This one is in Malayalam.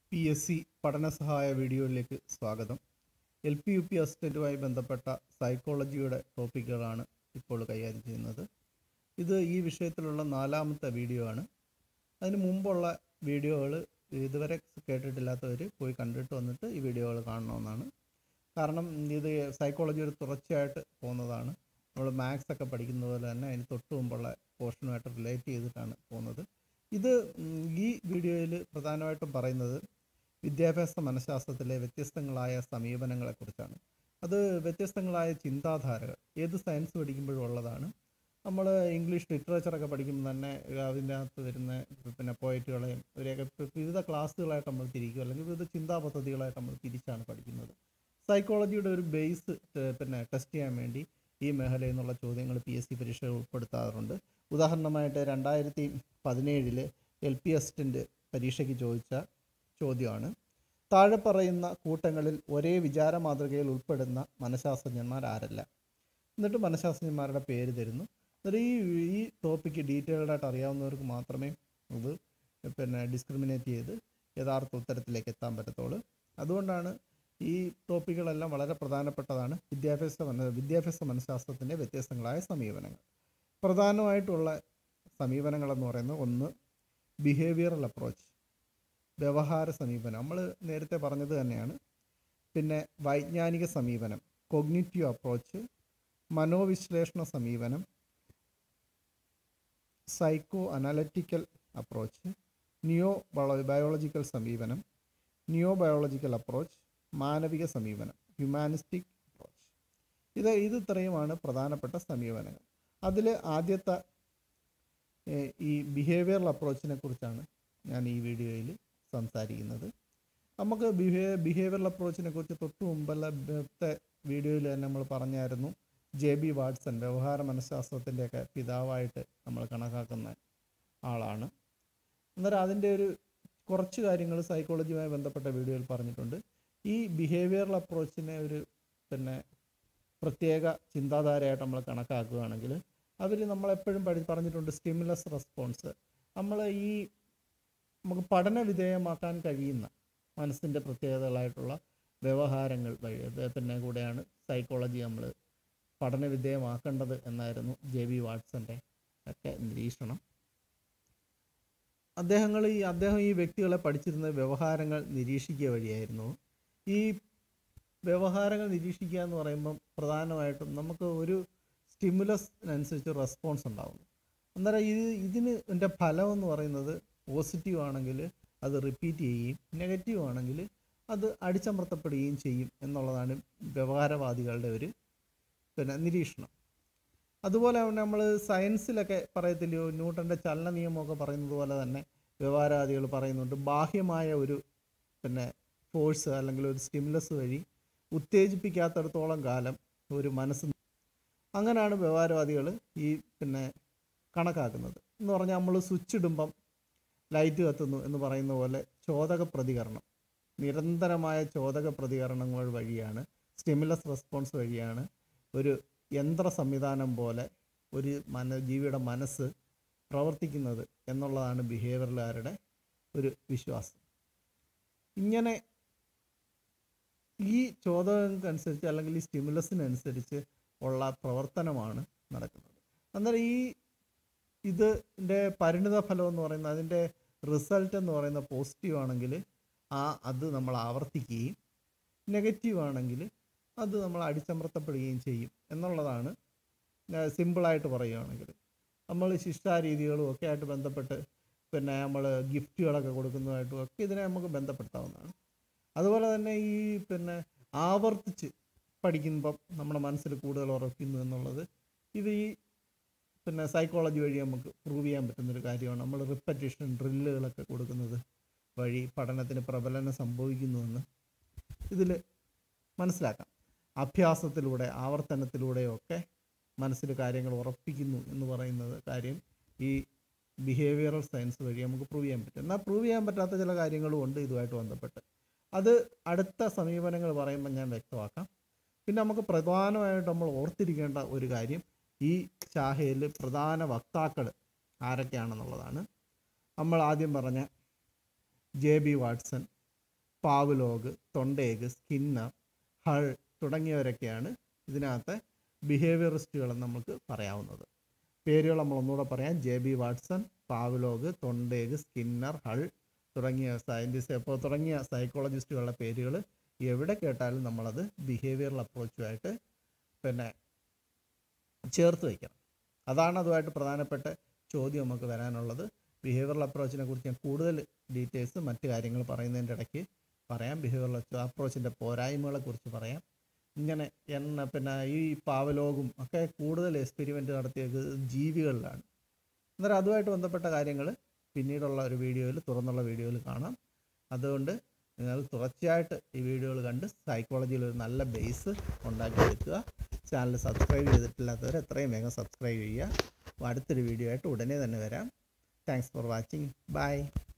പി എസ് സി പഠന സഹായ വീഡിയോയിലേക്ക് സ്വാഗതം എൽ പി യു പി അസിസ്റ്റൻറ്റുമായി ബന്ധപ്പെട്ട സൈക്കോളജിയുടെ ടോപ്പിക്കുകളാണ് ഇപ്പോൾ കൈകാര്യം ചെയ്യുന്നത് ഇത് ഈ വിഷയത്തിലുള്ള നാലാമത്തെ വീഡിയോ ആണ് അതിന് മുമ്പുള്ള വീഡിയോകൾ ഇതുവരെ കേട്ടിട്ടില്ലാത്തവർ പോയി കണ്ടിട്ട് വന്നിട്ട് ഈ വീഡിയോകൾ കാണണമെന്നാണ് കാരണം ഇത് സൈക്കോളജി ഒരു തുടർച്ചയായിട്ട് പോകുന്നതാണ് നമ്മൾ മാത്സ് ഒക്കെ പഠിക്കുന്നത് പോലെ തന്നെ അതിന് തൊട്ട് മുമ്പുള്ള പോർഷനുമായിട്ട് റിലേറ്റ് ചെയ്തിട്ടാണ് പോകുന്നത് ഇത് ഉം, ഈ വീഡിയോയിൽ പ്രധാനമായിട്ടും പറയുന്നത് വിദ്യാഭ്യാസ മനഃശാസ്ത്രത്തിലെ വ്യത്യസ്തങ്ങളായ സമീപനങ്ങളെക്കുറിച്ചാണ് അത് വ്യത്യസ്തങ്ങളായ ചിന്താധാരകൾ ഏത് സയൻസ് പഠിക്കുമ്പോഴും ഉള്ളതാണ് നമ്മൾ ഇംഗ്ലീഷ് ലിറ്ററേച്ചറൊക്കെ പഠിക്കുമ്പോൾ തന്നെ അതിനകത്ത് വരുന്ന പിന്നെ പോയറ്റുകളെയും ഇവരെയൊക്കെ ഇപ്പം വിവിധ ക്ലാസ്സുകളായിട്ട് നമ്മൾ തിരിക്കും അല്ലെങ്കിൽ വിവിധ ചിന്താ പദ്ധതികളായിട്ട് നമ്മൾ തിരിച്ചാണ് പഠിക്കുന്നത് സൈക്കോളജിയുടെ ഒരു ബേസ് പിന്നെ ടെസ്റ്റ് ചെയ്യാൻ വേണ്ടി ഈ മേഖലയിൽ നിന്നുള്ള ചോദ്യങ്ങൾ പി എസ് സി പരീക്ഷകൾ ഉൾപ്പെടുത്താറുണ്ട് ഉദാഹരണമായിട്ട് രണ്ടായിരത്തി പതിനേഴില് എൽ പി അസിസ്റ്റൻ്റ് പരീക്ഷയ്ക്ക് ചോദിച്ച ചോദ്യമാണ് താഴെ പറയുന്ന കൂട്ടങ്ങളിൽ ഒരേ വിചാര മാതൃകയിൽ ഉൾപ്പെടുന്ന മനഃശാസ്ത്രജ്ഞന്മാർ ആരല്ല എന്നിട്ട് മനഃശാസ്ത്രജ്ഞന്മാരുടെ പേര് തരുന്നു എന്നിട്ട് ഈ ഈ ടോപ്പിക്ക് ഡീറ്റെയിൽഡ് ആയിട്ട് അറിയാവുന്നവർക്ക് മാത്രമേ ഇത് പിന്നെ ഡിസ്ക്രിമിനേറ്റ് ചെയ്ത് യഥാർത്ഥ ഉത്തരത്തിലേക്ക് എത്താൻ പറ്റത്തുള്ളൂ അതുകൊണ്ടാണ് ഈ ടോപ്പിക്കുകളെല്ലാം വളരെ പ്രധാനപ്പെട്ടതാണ് വിദ്യാഭ്യാസ മന വിദ്യാഭ്യാസ മനഃശാസ്ത്രത്തിൻ്റെ വ്യത്യസ്തങ്ങളായ സമീപനങ്ങൾ പ്രധാനമായിട്ടുള്ള സമീപനങ്ങളെന്ന് പറയുന്നത് ഒന്ന് ബിഹേവിയറൽ അപ്രോച്ച് വ്യവഹാര സമീപനം നമ്മൾ നേരത്തെ പറഞ്ഞത് തന്നെയാണ് പിന്നെ വൈജ്ഞാനിക സമീപനം കൊഗ്നിറ്റീവ് അപ്രോച്ച് മനോവിശ്ലേഷണ സമീപനം psycho analytical approach neo biological സമീപനം നിയോ ബയോളജിക്കൽ അപ്രോച്ച് മാനവിക സമീപനം ഹ്യൂമാനിസ്റ്റിക് അപ്രോച്ച് ഇത് ഇത് ഇത്രയുമാണ് പ്രധാനപ്പെട്ട സമീപനങ്ങൾ അതിൽ ആദ്യത്തെ ഏഹ്, ഈ ബിഹേവിയറൽ അപ്രോച്ചിനെ കുറിച്ചാണ് ഞാൻ ഈ വീഡിയോയിൽ സംസാരിക്കുന്നത് നമുക്ക് ബിഹേ ബിഹേവിയറൽ അപ്രോച്ചിനെ കുറിച്ച് തൊട്ട് മുമ്പത്തെ വീഡിയോയിൽ തന്നെ നമ്മൾ പറഞ്ഞായിരുന്നു ജെ ബി വാട്സൺ വ്യവഹാര മനഃശാസ്ത്രത്തിൻ്റെയൊക്കെ പിതാവായിട്ട് നമ്മൾ കണക്കാക്കുന്ന ആളാണ് അന്നേരം അതിൻ്റെ ഒരു കുറച്ച് കാര്യങ്ങൾ സൈക്കോളജിയുമായി ബന്ധപ്പെട്ട വീഡിയോയിൽ പറഞ്ഞിട്ടുണ്ട് ഈ ബിഹേവിയറൽ അപ്രോച്ചിനെ ഒരു പിന്നെ പ്രത്യേക ചിന്താധാരയായിട്ട് നമ്മൾ കണക്കാക്കുകയാണെങ്കിൽ അവർ നമ്മളെപ്പോഴും പഠി പറഞ്ഞിട്ടുണ്ട് സ്റ്റിമുലസ് റെസ്പോൺസ് നമ്മൾ ഈ നമുക്ക് പഠന വിധേയമാക്കാൻ കഴിയുന്ന മനസ്സിൻ്റെ പ്രത്യേകതകളായിട്ടുള്ള വ്യവഹാരങ്ങൾ വഴി അദ്ദേഹത്തിൻ്റെ കൂടെയാണ് സൈക്കോളജി നമ്മൾ പഠന വിധേയമാക്കേണ്ടത് എന്നായിരുന്നു ജെ വി വാട്സൻ്റെ ഒക്കെ നിരീക്ഷണം അദ്ദേഹങ്ങൾ ഈ അദ്ദേഹം ഈ വ്യക്തികളെ പഠിച്ചിരുന്ന വ്യവഹാരങ്ങൾ നിരീക്ഷിക്കുക വഴിയായിരുന്നു ഈ വ്യവഹാരങ്ങൾ നിരീക്ഷിക്കുക എന്ന് പറയുമ്പം പ്രധാനമായിട്ടും നമുക്ക് ഒരു സ്റ്റിമുലസിനനുസരിച്ച് റെസ്പോൺസ് ഉണ്ടാകുന്നു അന്നേരം ഇത് ഇതിന് എൻ്റെ ഫലം എന്ന് പറയുന്നത് പോസിറ്റീവ് ആണെങ്കിൽ അത് റിപ്പീറ്റ് ചെയ്യുകയും നെഗറ്റീവ് ആണെങ്കിൽ അത് അടിച്ചമർത്തപ്പെടുകയും ചെയ്യും എന്നുള്ളതാണ് വ്യവഹാരവാദികളുടെ ഒരു പിന്നെ നിരീക്ഷണം അതുപോലെ തന്നെ നമ്മൾ സയൻസിലൊക്കെ പറയത്തില്ലയോ ന്യൂട്ടൻ്റെ ചലന നിയമമൊക്കെ പറയുന്നത് പോലെ തന്നെ വ്യവഹാരവാദികൾ പറയുന്നുണ്ട് ബാഹ്യമായ ഒരു പിന്നെ ഫോഴ്സ് അല്ലെങ്കിൽ ഒരു സ്റ്റിമുലസ് വഴി ഉത്തേജിപ്പിക്കാത്തടത്തോളം കാലം ഒരു മനസ്സ് അങ്ങനെയാണ് വ്യവഹാരവാദികൾ ഈ പിന്നെ കണക്കാക്കുന്നത് എന്ന് പറഞ്ഞാൽ നമ്മൾ സ്വിച്ച് ഇടുമ്പം ലൈറ്റ് കത്തുന്നു എന്ന് പറയുന്ന പോലെ ചോദക പ്രതികരണം നിരന്തരമായ ചോദക പ്രതികരണങ്ങൾ വഴിയാണ് സ്റ്റിമുലസ് റെസ്പോൺസ് വഴിയാണ് ഒരു യന്ത്ര സംവിധാനം പോലെ ഒരു മന ജീവിയുടെ മനസ്സ് പ്രവർത്തിക്കുന്നത് എന്നുള്ളതാണ് ബിഹേവിയറുകാരുടെ ഒരു വിശ്വാസം ഇങ്ങനെ ഈ ചോദകങ്ങൾക്കനുസരിച്ച് അല്ലെങ്കിൽ ഈ സ്റ്റിമുലസിനനുസരിച്ച് ഉള്ള പ്രവർത്തനമാണ് നടക്കുന്നത് അന്നേരം ഈ ഇതിൻ്റെ പരിണിത ഫലം എന്ന് പറയുന്നത് അതിൻ്റെ റിസൾട്ട് എന്ന് പറയുന്ന പോസിറ്റീവ് ആണെങ്കിൽ ആ അത് നമ്മൾ ആവർത്തിക്കുകയും നെഗറ്റീവ് ആണെങ്കിൽ അത് നമ്മൾ അടിച്ചമർത്തപ്പെടുകയും ചെയ്യും എന്നുള്ളതാണ് സിമ്പിളായിട്ട് പറയുകയാണെങ്കിൽ നമ്മൾ ശിക്ഷാരീതികളും ഒക്കെ ആയിട്ട് ബന്ധപ്പെട്ട് പിന്നെ നമ്മൾ ഗിഫ്റ്റുകളൊക്കെ കൊടുക്കുന്നതുമായിട്ടും ഒക്കെ ഇതിനെ നമുക്ക് ബന്ധപ്പെടുത്താവുന്നതാണ് അതുപോലെ തന്നെ ഈ പിന്നെ ആവർത്തിച്ച് പഠിക്കുമ്പം നമ്മുടെ മനസ്സിൽ കൂടുതൽ ഉറപ്പിക്കുന്നു എന്നുള്ളത് ഇത് ഈ പിന്നെ സൈക്കോളജി വഴി നമുക്ക് പ്രൂവ് ചെയ്യാൻ പറ്റുന്നൊരു കാര്യമാണ് നമ്മൾ റിപ്പറ്റീഷൻ ഡ്രില്ലുകളൊക്കെ കൊടുക്കുന്നത് വഴി പഠനത്തിന് പ്രബലനം സംഭവിക്കുന്നുവെന്ന് ഇതിൽ മനസ്സിലാക്കാം അഭ്യാസത്തിലൂടെ ആവർത്തനത്തിലൂടെയൊക്കെ മനസ്സിൽ കാര്യങ്ങൾ ഉറപ്പിക്കുന്നു എന്ന് പറയുന്നത് കാര്യം ഈ ബിഹേവിയറൽ സയൻസ് വഴി നമുക്ക് പ്രൂവ് ചെയ്യാൻ പറ്റും എന്നാൽ പ്രൂവ് ചെയ്യാൻ പറ്റാത്ത ചില കാര്യങ്ങളും ഉണ്ട് ഇതുമായിട്ട് ബന്ധപ്പെട്ട് അത് അടുത്ത സമീപനങ്ങൾ പറയുമ്പോൾ ഞാൻ വ്യക്തമാക്കാം പിന്നെ നമുക്ക് പ്രധാനമായിട്ട് നമ്മൾ ഓർത്തിരിക്കേണ്ട ഒരു കാര്യം ഈ ശാഖയിൽ പ്രധാന വക്താക്കൾ ആരൊക്കെയാണെന്നുള്ളതാണ് നമ്മൾ ആദ്യം പറഞ്ഞ J B Watson Pavlov Thorndike Skinner Hull തുടങ്ങിയവരൊക്കെയാണ് ഇതിനകത്തെ ബിഹേവിയറിസ്റ്റുകൾ നമുക്ക് പറയാവുന്നത് പേരുകൾ നമ്മൾ ഒന്നുകൂടെ പറയാം J B Watson Pavlov Thorndike Skinner Hull തുടങ്ങിയ സയൻറ്റിസ്റ്റ് ഇപ്പോൾ തുടങ്ങിയ സൈക്കോളജിസ്റ്റുകളുടെ പേരുകൾ എവിടെ കേട്ടാലും നമ്മളത് ബിഹേവിയറൽ അപ്രോച്ചുമായിട്ട് പിന്നെ ചേർത്ത് വയ്ക്കണം അതാണ് അതുമായിട്ട് പ്രധാനപ്പെട്ട ചോദ്യം നമുക്ക് വരാനുള്ളത് ബിഹേവിയറൽ അപ്രോച്ചിനെ കുറിച്ച് ഞാൻ കൂടുതൽ ഡീറ്റെയിൽസ് മറ്റു കാര്യങ്ങൾ പറയുന്നതിൻ്റെ ഇടയ്ക്ക് പറയാം ബിഹേവിയറൽ അപ്രോച്ചിൻ്റെ പോരായ്മകളെ കുറിച്ച് പറയാം ഇങ്ങനെ എണ്ണ പിന്നെ ഈ പാവലോകും ഒക്കെ കൂടുതൽ എക്സ്പെരിമെൻ്റ് നടത്തിയത് ജീവികളിലാണ് അന്നേരം അതുമായിട്ട് ബന്ധപ്പെട്ട കാര്യങ്ങൾ പിന്നീടുള്ള ഒരു വീഡിയോയിൽ തുറന്നുള്ള വീഡിയോയിൽ കാണാം അതുകൊണ്ട് നിങ്ങൾ തുടർച്ചയായിട്ട് ഈ വീഡിയോകൾ കണ്ട് സൈക്കോളജിയിൽ ഒരു നല്ല ബേസ് ഉണ്ടാക്കിയെടുക്കുക ചാനൽ സബ്സ്ക്രൈബ് ചെയ്തിട്ടില്ലാത്തവർ എത്രയും വേഗം സബ്സ്ക്രൈബ് ചെയ്യുക അടുത്തൊരു വീഡിയോ ആയിട്ട് ഉടനെ തന്നെ വരാം താങ്ക്സ് ഫോർ വാച്ചിങ് ബൈ